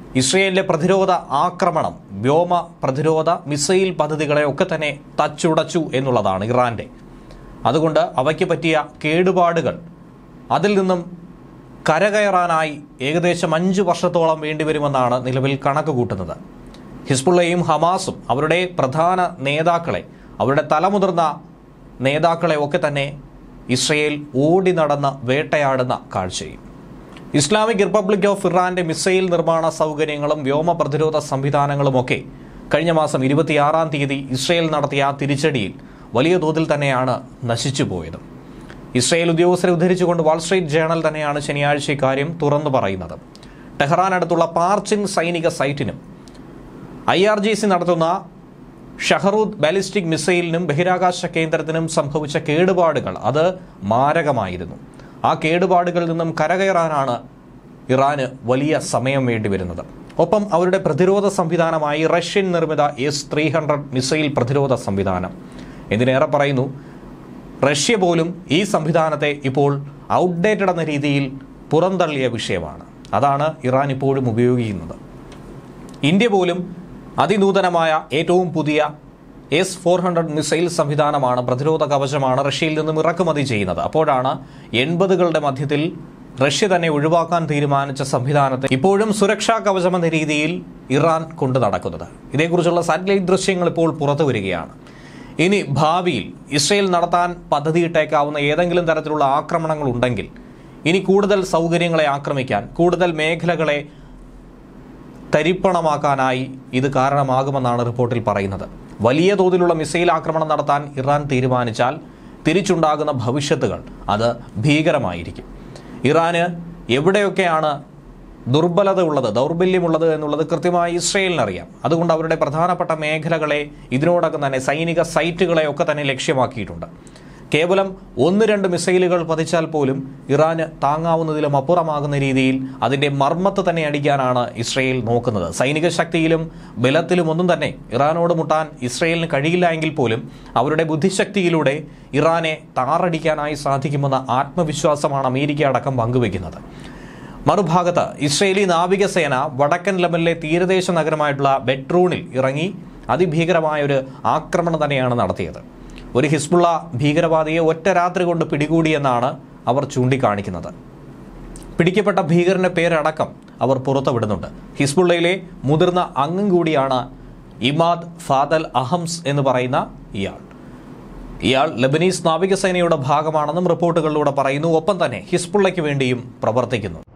ഇസ്രയേലിന്റെ പ്രതിരോധ ആക്രമണം വ്യോമ പ്രതിരോധ മിസൈൽ പദ്ധതികളെ ഒക്കെ തന്നെ തച്ചുടച്ചു എന്നുള്ളതാണ് ഇറാന്റെ അതുകൊണ്ട് അവയ്ക്ക് പറ്റിയ കേടുപാടുകൾ അതിൽ നിന്നും കരകയറാനായി ഏകദേശം അഞ്ച് വർഷത്തോളം വേണ്ടിവരുമെന്നാണ് നിലവിൽ കണക്ക് കൂട്ടുന്നത് ഹിസ്ബുള്ളയും ഹമാസും അവരുടെ പ്രധാന നേതാക്കളെ അവരുടെ തലമുതിർന്ന നേതാക്കളെ ഒക്കെ തന്നെ ഇസ്രയേൽ ഓടി നടന്ന് വേട്ടയാടുന്ന കാഴ്ചയും ഇസ്ലാമിക് റിപ്പബ്ലിക് ഓഫ് ഇറാന്റെ മിസൈൽ നിർമ്മാണ സൗകര്യങ്ങളും വ്യോമ പ്രതിരോധ സംവിധാനങ്ങളുമൊക്കെ കഴിഞ്ഞ മാസം ഇരുപത്തിയാറാം തീയതി ഇസ്രയേൽ നടത്തിയ ആ തിരിച്ചടിയിൽ വലിയ തോതിൽ തന്നെയാണ് നശിച്ചു പോയത് ഇസ്രയേൽ ഉദ്യോഗസ്ഥരെ ഉദ്ധരിച്ചുകൊണ്ട് വാൾസ്ട്രീറ്റ് ജേണൽ തന്നെയാണ് ശനിയാഴ്ച ഇക്കാര്യം തുറന്നു പറയുന്നത് ടെഹ്റാൻ അടുത്തുള്ള പാർച്ചിൻ സൈനിക സൈറ്റിനും ഐ ആർ ജി സി നടത്തുന്ന ഷഹറൂദ് ബാലിസ്റ്റിക് മിസൈലിനും ബഹിരാകാശ കേന്ദ്രത്തിനും സംഭവിച്ച കേടുപാടുകൾ അത് മാരകമായിരുന്നു ആ കേടുപാടുകളിൽ നിന്നും കരകയറാനാണ് ഇറാന് വലിയ സമയം വേണ്ടിവരുന്നത് ഒപ്പം അവരുടെ പ്രതിരോധ സംവിധാനമായി റഷ്യൻ നിർമ്മിത എസ് ത്രീ ഹൺഡ്രഡ് മിസൈൽ പ്രതിരോധ സംവിധാനം എന്തിനേറെ പറയുന്നു റഷ്യ പോലും ഈ സംവിധാനത്തെ ഇപ്പോൾ ഔട്ട്ഡേറ്റഡ് എന്ന രീതിയിൽ പുറന്തള്ളിയ വിഷയമാണ് അതാണ് ഇറാൻ ഇപ്പോഴും ഉപയോഗിക്കുന്നത് ഇന്ത്യ പോലും അതിനൂതനമായ ഏറ്റവും പുതിയ എസ് ഫോർ ഹൺഡ്രഡ് മിസൈൽ സംവിധാനമാണ് പ്രതിരോധ കവചമാണ് റഷ്യയിൽ നിന്നും ഇറക്കുമതി ചെയ്യുന്നത് അപ്പോഴാണ് എൺപതുകളുടെ മധ്യത്തിൽ റഷ്യ തന്നെ ഒഴിവാക്കാൻ തീരുമാനിച്ച സംവിധാനത്തെ ഇപ്പോഴും സുരക്ഷാ കവചമെന്ന രീതിയിൽ ഇറാൻ കൊണ്ടു നടക്കുന്നത് ഇതേക്കുറിച്ചുള്ള സാറ്റലൈറ്റ് ദൃശ്യങ്ങൾ ഇപ്പോൾ പുറത്തു വരികയാണ് ഇനി ഭാവിയിൽ ഇസ്രയേൽ നടത്താൻ പദ്ധതിയിട്ടേക്കാവുന്ന ഏതെങ്കിലും തരത്തിലുള്ള ആക്രമണങ്ങൾ ഉണ്ടെങ്കിൽ ഇനി കൂടുതൽ സൗകര്യങ്ങളെ ആക്രമിക്കാൻ കൂടുതൽ മേഖലകളെ തരിപ്പണമാക്കാനായി ഇത് കാരണമാകുമെന്നാണ് റിപ്പോർട്ടിൽ പറയുന്നത് വലിയ തോതിലുള്ള മിസൈൽ ആക്രമണം നടത്താൻ ഇറാൻ തീരുമാനിച്ചാൽ തിരിച്ചുണ്ടാകുന്ന ഭവിഷ്യത്തുകൾ അത് ഭീകരമായിരിക്കും ഇറാന് എവിടെയൊക്കെയാണ് ദുർബലത ഉള്ളത് ദൗർബല്യമുള്ളത് എന്നുള്ളത് കൃത്യമായി ഇസ്രയേലിനറിയാം അതുകൊണ്ട് അവരുടെ പ്രധാനപ്പെട്ട മേഖലകളെ ഇതിനോടകം തന്നെ സൈനിക സൈറ്റുകളെ ഒക്കെ തന്നെ ലക്ഷ്യമാക്കിയിട്ടുണ്ട് കേവലം ഒന്ന് രണ്ട് മിസൈലുകൾ പതിച്ചാൽ പോലും ഇറാന് താങ്ങാവുന്നതിലും അപ്പുറമാകുന്ന രീതിയിൽ അതിന്റെ മർമ്മത്ത് തന്നെ അടിക്കാനാണ് ഇസ്രയേൽ നോക്കുന്നത് സൈനിക ശക്തിയിലും ബലത്തിലും ഒന്നും തന്നെ ഇറാനോട് മുട്ടാൻ ഇസ്രയേലിന് കഴിയില്ല എങ്കിൽ പോലും അവരുടെ ബുദ്ധിശക്തിയിലൂടെ ഇറാനെ താറടിക്കാനായി സാധിക്കുമെന്ന ആത്മവിശ്വാസമാണ് അമേരിക്ക അടക്കം പങ്കുവെക്കുന്നത് മറുഭാഗത്ത് ഇസ്രയേലി നാവികസേന വടക്കൻ ലെബനിലെ തീരദേശ നഗരമായിട്ടുള്ള ബെഡ്റൂണിൽ ഇറങ്ങി അതിഭീകരമായ ഒരു ആക്രമണം തന്നെയാണ് നടത്തിയത് ഒരു ഹിസ്ബുള്ള ഭീകരവാദിയെ ഒറ്റ രാത്രി കൊണ്ട് പിടികൂടിയെന്നാണ് അവർ ചൂണ്ടിക്കാണിക്കുന്നത് പിടിക്കപ്പെട്ട ഭീകരന്റെ പേരടക്കം അവർ പുറത്തുവിടുന്നുണ്ട് ഹിസ്ബുള്ളയിലെ മുതിർന്ന അംഗം കൂടിയാണ് ഇമാദ് ഫാദൽ അഹംസ് എന്ന് പറയുന്ന ഇയാൾ ഇയാൾ ലബനീസ് നാവികസേനയുടെ ഭാഗമാണെന്നും റിപ്പോർട്ടുകളിലൂടെ പറയുന്നു ഒപ്പം തന്നെ ഹിസ്ബുള്ളയ്ക്ക് വേണ്ടിയും പ്രവർത്തിക്കുന്നു